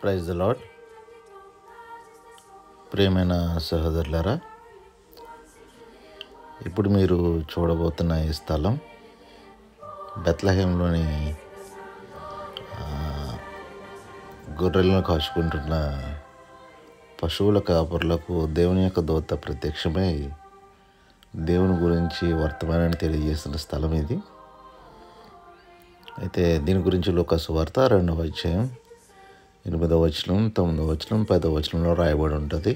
praise the lord ప్రియమైన సహోదరులారా ఇప్పుడు మీరు చూడబోతున్న ఈ స్థలం బెత్లహేంలోని ఆ, గొర్రెలను కాచుకుంటున్న పశువుల కాపరులకు దేవుని యొక్క దూత ప్రత్యక్షమై దేవుని గురించి వర్తమానాన్ని తెలియజేస్తున్న స్థలం ఇది అయితే దీని గురించి లోకసు వార్త రెండవ అధ్యాయం ఎనిమిదవ వచనం తొమ్మిదవ వచనం పదవ వచనంలో రాయబడి ఉంటుంది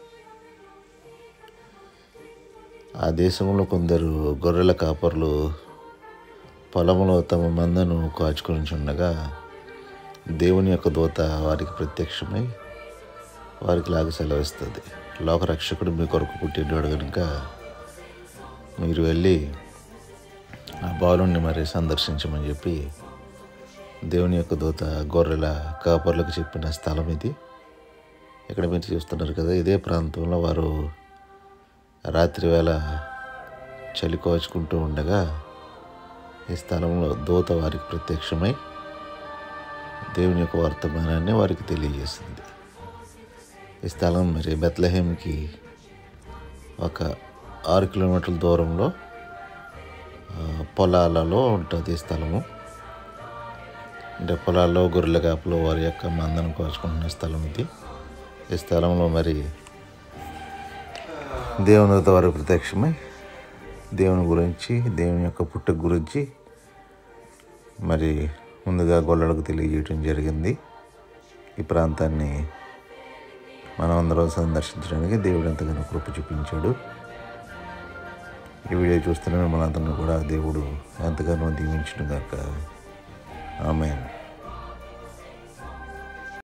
ఆ దేశంలో కొందరు గొర్రెల కాపర్లు పొలంలో తమ మందను కాచుకొని ఉండగా దేవుని యొక్క దూత వారికి ప్రత్యక్షమై వారికి లాగా సెలవిస్తుంది లోకరక్షకుడు మీ కొరకు పుట్టినాడు కనుక మీరు వెళ్ళి ఆ బాలుని మరి సందర్శించమని చెప్పి దేవుని యొక్క దూత గొర్రెల కాపర్లకు చెప్పిన స్థలం ఇది ఇక్కడ మీరు చూస్తున్నారు కదా ఇదే ప్రాంతంలో వారు రాత్రి వేళ చలి కోచుకుంటూ ఉండగా ఈ స్థలంలో దూత వారికి ప్రత్యక్షమై దేవుని యొక్క వర్తమానాన్ని వారికి తెలియజేసింది ఈ స్థలం మరి బెత్లహేమ్కి ఒక ఆరు కిలోమీటర్ల దూరంలో ఆ, పొలాలలో ఉంటుంది ఈ స్థలము అంటే పొలాల్లో గొర్రెల కాపులో వారి యొక్క మందను కోసుకుంటున్న స్థలం ఇది ఈ స్థలంలో మరి దేవుని వారి ప్రత్యక్షమై దేవుని గురించి దేవుని యొక్క పుట్టుక గురించి మరి ముందుగా గొల్లలకు తెలియజేయడం జరిగింది ఈ ప్రాంతాన్ని మనం అందరం సందర్శించడానికి దేవుడు ఎంతగానో కృప చూపించాడు ఈ వీడియో చూస్తున్న మనందరినీ కూడా దేవుడు ఎంతగానో దీవించడం గాక ఆమె